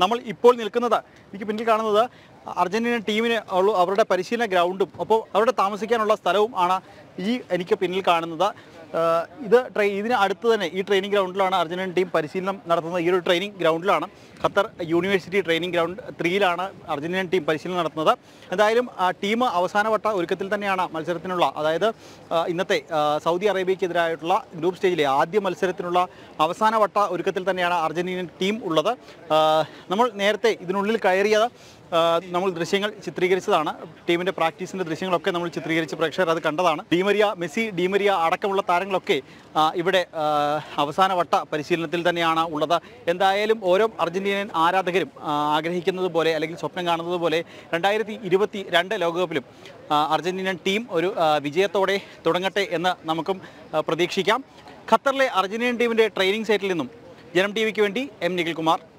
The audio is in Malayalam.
നമ്മൾ ഇപ്പോൾ നിൽക്കുന്നത് എനിക്ക് പിന്നിൽ കാണുന്നത് അർജന്റീന ടീമിന് ഉള്ള അവരുടെ പരിശീലന ഗ്രൗണ്ടും ഒപ്പം അവരുടെ താമസിക്കാനുള്ള സ്ഥലവും ആണ് ഈ എനിക്ക് പിന്നിൽ കാണുന്നത് ആഹ് ഇത് ട്രൈ ഇതിന് അടുത്ത് തന്നെ ഈ ട്രെയിനിങ് ഗ്രൗണ്ടിലാണ് അർജന്റീന ടീം പരിശീലനം നടത്തുന്നത് ഈ ഒരു ട്രെയിനിങ് ഗ്രൗണ്ടിലാണ് ഖത്തർ യൂണിവേഴ്സിറ്റി ട്രെയിനിങ് ഗ്രൗണ്ട് ത്രീയിലാണ് അർജന്റീന ടീം പരിശീലനം നടത്തുന്നത് എന്തായാലും ആ ടീം അവസാനവട്ട ഒരുക്കത്തിൽ തന്നെയാണ് മത്സരത്തിനുള്ള അതായത് ആ, ഇന്നത്തെ ആ, സൗദി അറേബ്യക്കെതിരായിട്ടുള്ള ഗ്രൂപ്പ് സ്റ്റേജിലെ ആദ്യ മത്സരത്തിനുള്ള അവസാനവട്ട ഒരുക്കത്തിൽ തന്നെയാണ് അർജന്റീനൻ ടീം ഉള്ളത് ആ, നമ്മൾ നേരത്തെ ഇതിനുള്ളിൽ കയറിയത് ആ, നമ്മൾ ദൃശ്യങ്ങൾ ചിത്രീകരിച്ചതാണ് ടീമിന്റെ പ്രാക്ടീസിന്റെ ദൃശ്യങ്ങളൊക്കെ നമ്മൾ ചിത്രീകരിച്ച് പ്രേക്ഷകർ അത് കണ്ടതാണ് ഡീമരിയ മെസ്സി ഡീമരിയ അടക്കമുള്ള താരങ്ങളൊക്കെ ആ, ഇവിടെ ആ, അവസാനവട്ട പരിശീലനത്തിൽ തന്നെയാണ് ഉള്ളത് എന്തായാലും ഓരോ അർജന്റീനൻ ആരാധകരും ആ, ആഗ്രഹിക്കുന്നത് പോലെ അല്ലെങ്കിൽ സ്വപ്നം കാണുന്നത് പോലെ രണ്ടായിരത്തി ഇരുപത്തി രണ്ട് ലോകകപ്പിലും ആ, അർജന്റീനൻ ടീം ഒരു ആ, വിജയത്തോടെ തുടങ്ങട്ടെ എന്ന് നമുക്കും ആ, പ്രതീക്ഷിക്കാം ഖത്തറിലെ അർജന്റീനൻ ടീമിന്റെ ട്രെയിനിങ് സൈറ്റിൽ നിന്നും ജനം ടി വിക്ക് വേണ്ടി എം നിഖിൽ കുമാർ